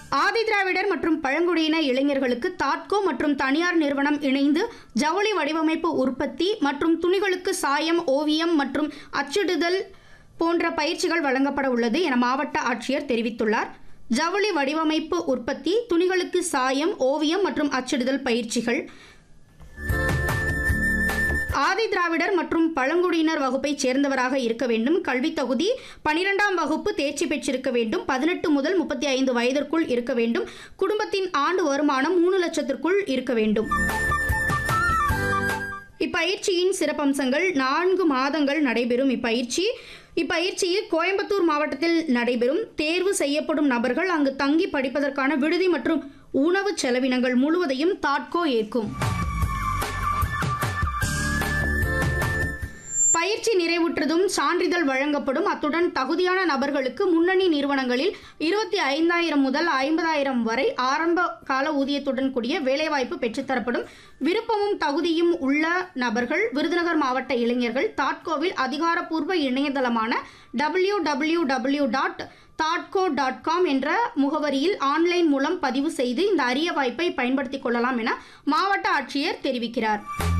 ஆதிதிராவிடர் மற்றும் பழங்குடியின இளைஞர்களுக்கு தாட்கோ மற்றும் தனியார் நிறுவனம் இணைந்து ஜவுளி வடிவமைப்பு உற்பத்தி மற்றும் துணிகளுக்கு சாயம் ஓவியம் மற்றும் அச்சிடுதல் போன்ற பயிற்சிகள் வழங்கப்பட உள்ளது என மாவட்ட ஆட்சியர் தெரிவித்துள்ளார் ஜவுளி வடிவமைப்பு உற்பத்தி துணிகளுக்கு சாயம் ஓவியம் மற்றும் அச்சிடுதல் பயிற்சிகள் ஆதி திராவிடர் மற்றும் பழங்குடியினர் வகுப்பைச் சேர்ந்தவராக இருக்க வேண்டும் கல்வித் தகுதி பனிரெண்டாம் வகுப்பு தேர்ச்சி பெற்றிருக்க வேண்டும் பதினெட்டு முதல் முப்பத்தி ஐந்து வயதிற்குள் இருக்க வேண்டும் குடும்பத்தின் ஆண்டு வருமானம் மூணு லட்சத்திற்குள் இருக்க வேண்டும் இப்பயிற்சியின் சிறப்பம்சங்கள் நான்கு மாதங்கள் நடைபெறும் இப்பயிற்சி இப்பயிற்சியில் கோயம்புத்தூர் மாவட்டத்தில் நடைபெறும் தேர்வு செய்யப்படும் நபர்கள் அங்கு தங்கி படிப்பதற்கான விடுதி மற்றும் உணவு செலவினங்கள் முழுவதையும் தாட்கோ ஏற்கும் பயிற்சி நிறைவுற்றதும் சான்றிதழ் வழங்கப்படும் அத்துடன் தகுதியான நபர்களுக்கு முன்னணி நிறுவனங்களில் இருபத்தி ஐந்தாயிரம் முதல் ஐம்பதாயிரம் வரை ஆரம்ப கால ஊதியத்துடன் கூடிய வேலைவாய்ப்பு பெற்றுத்தரப்படும் விருப்பமும் தகுதியும் உள்ள நபர்கள் விருதுநகர் மாவட்ட இளைஞர்கள் தாட்கோவில் அதிகாரப்பூர்வ இணையதளமான டபிள்யூ டபிள்யூ டபிள்யூ டாட் தாட்கோ டாட் காம் என்ற முகவரியில் ஆன்லைன் மூலம் பதிவு செய்து இந்த அரிய வாய்ப்பை பயன்படுத்திக் கொள்ளலாம் என மாவட்ட ஆட்சியர் தெரிவிக்கிறார்